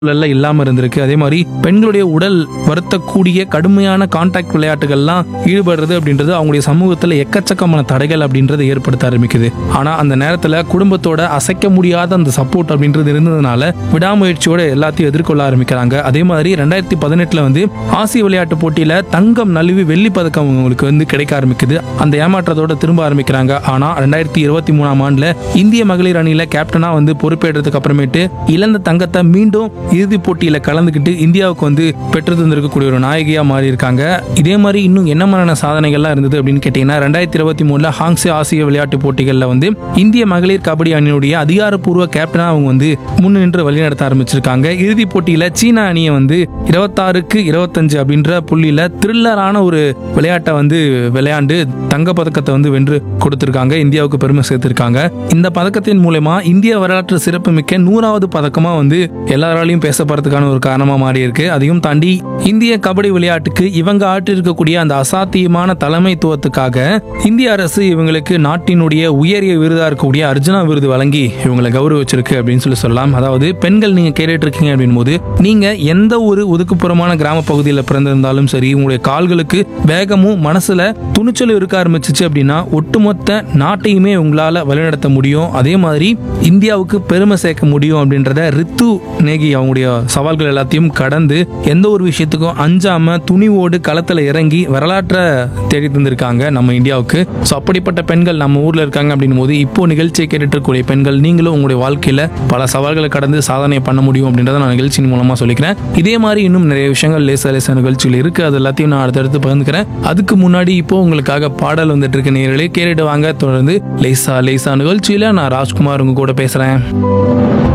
சூழல்ல இல்லாம இருந்திருக்கு அதே மாதிரி பெண்களுடைய உடல் வருத்தக்கூடிய கடுமையான கான்டாக்ட் விளையாட்டுகள்லாம் ஈடுபடுறது அப்படின்றது அவங்களுடைய சமூகத்துல எக்கச்சக்கமான தடைகள் அப்படின்றது ஏற்படுத்த ஆரம்பிக்குது ஆனா அந்த நேரத்துல குடும்பத்தோட அசைக்க முடியாத அந்த சப்போர்ட் அப்படின்றது இருந்ததுனால விடாமுயற்சியோட எல்லாத்தையும் எதிர்கொள்ள ஆரம்பிக்கிறாங்க அதே மாதிரி ரெண்டாயிரத்தி பதினெட்டுல வந்து ஆசிய விளையாட்டு போட்டியில தங்கம் நழுவி வெள்ளி பதக்கம் அவங்களுக்கு வந்து கிடைக்க ஆரம்பிக்குது அந்த ஏமாற்றத்தோட திரும்ப ஆரம்பிக்கிறாங்க ஆனா ரெண்டாயிரத்தி இருபத்தி மூணாம் ஆண்டுல இந்திய மகளிர் அணியில கேப்டனா வந்து பொறுப்பேற்றதுக்கு அப்புறமேட்டு இழந்த தங்கத்தை மீண்டும் இறுதிப் போட்டியில கலந்துக்கிட்டு இந்தியாவுக்கு வந்து பெற்று தந்திருக்கக்கூடிய ஒரு நாயகியா மாறி இருக்காங்க இதே மாதிரி இன்னும் என்ன மாதிரியான சாதனைகள்லாம் இருந்தது அப்படின்னு கேட்டீங்கன்னா ரெண்டாயிரத்தி இருபத்தி மூணுல ஹாங்ஸே ஆசிய விளையாட்டு போட்டிகள்ல வந்து இந்திய மகளிர் கபடி அணியினுடைய அதிகாரப்பூர்வ கேப்டனா அவங்க வந்து முன்னின்று வழிநடத்த ஆரம்பிச்சிருக்காங்க இறுதிப் போட்டியில சீனா அணியை வந்து இருபத்தாறுக்கு இருபத்தஞ்சு அப்படின்ற புள்ளியில த்ரில்லரான ஒரு விளையாட்டை வந்து விளையாண்டு தங்க பதக்கத்தை வந்து வென்று கொடுத்திருக்காங்க இந்தியாவுக்கு பெருமை சேர்த்திருக்காங்க இந்த பதக்கத்தின் மூலமா இந்திய வரலாற்று சிறப்புமிக்க நூறாவது பதக்கமா வந்து எல்லாராலையும் பேசப்படுறதுக்கான ஒரு காரணமா மாறி இருக்கு அதையும் தாண்டி இந்திய கபடி விளையாட்டுக்கு இவங்க ஆற்றிருக்கக்கூடிய அந்த அசாத்தியமான தலைமைத்துவத்துக்காக இந்திய அரசு இவங்களுக்கு நாட்டினுடைய உயரிய விருதா இருக்கக்கூடிய அர்ஜுனா விருது வழங்கி இவங்களை கௌரவிச்சிருக்கு அப்படின்னு சொல்லி சொல்லலாம் அதாவது பெண்கள் நீங்க கேட்டுட்டு இருக்கீங்க அப்படின் போது நீங்க எந்த ஒரு ஒதுக்குப்புறமான கிராம பகுதியில் பிறந்திருந்தாலும் சரி உங்களுடைய கால்களுக்கு வேகமும் மனசுல துணிச்சலும் இருக்க ஆரம்பிச்சிச்சு அப்படின்னா ஒட்டுமொத்த நாட்டையுமே உங்களால வழிநடத்த முடியும் அதே மாதிரி இந்தியாவுக்கு பெருமை சேர்க்க முடியும் அப்படின்றத ரித்து நேகி அவங்களுடைய சவால்கள் எல்லாத்தையும் கடந்து எந்த ஒரு விஷயத்துக்கும் அஞ்சாம துணிவோடு களத்துல இறங்கி வரலாற்றை தேடி தந்திருக்காங்க நம்ம இந்தியாவுக்கு ஸோ அப்படிப்பட்ட பெண்கள் நம்ம ஊர்ல இருக்காங்க அப்படின்னும் போது இப்போ நிகழ்ச்சியை கேட்டுட்டு இருக்கக்கூடிய பெண்கள் நீங்களும் உங்களுடைய வாழ்க்கையில பல சவால்களை கடந்து சாதனை பண்ண முடியும் அப்படின்றத நான் நிகழ்ச்சியின் மூலமா சொல்லிக்கிறேன் இதே மாதிரி இன்னும் நிறைய விஷயங்கள் லேசா லேசா நிகழ்ச்சிகள் இருக்கு அது எல்லாத்தையும் நான் அடுத்தடுத்து பகிர்ந்துக்கிறேன் அதுக்கு முன்னாடி இப்போ உங்களுக்காக பாடல் வந்துட்டு இருக்கு நேர்களே கேட்டுட்டு வாங்க தொடர்ந்து லேசா லேசா நிகழ்ச்சியில நான் ராஜ்குமார் உங்க கூட பேசுறேன்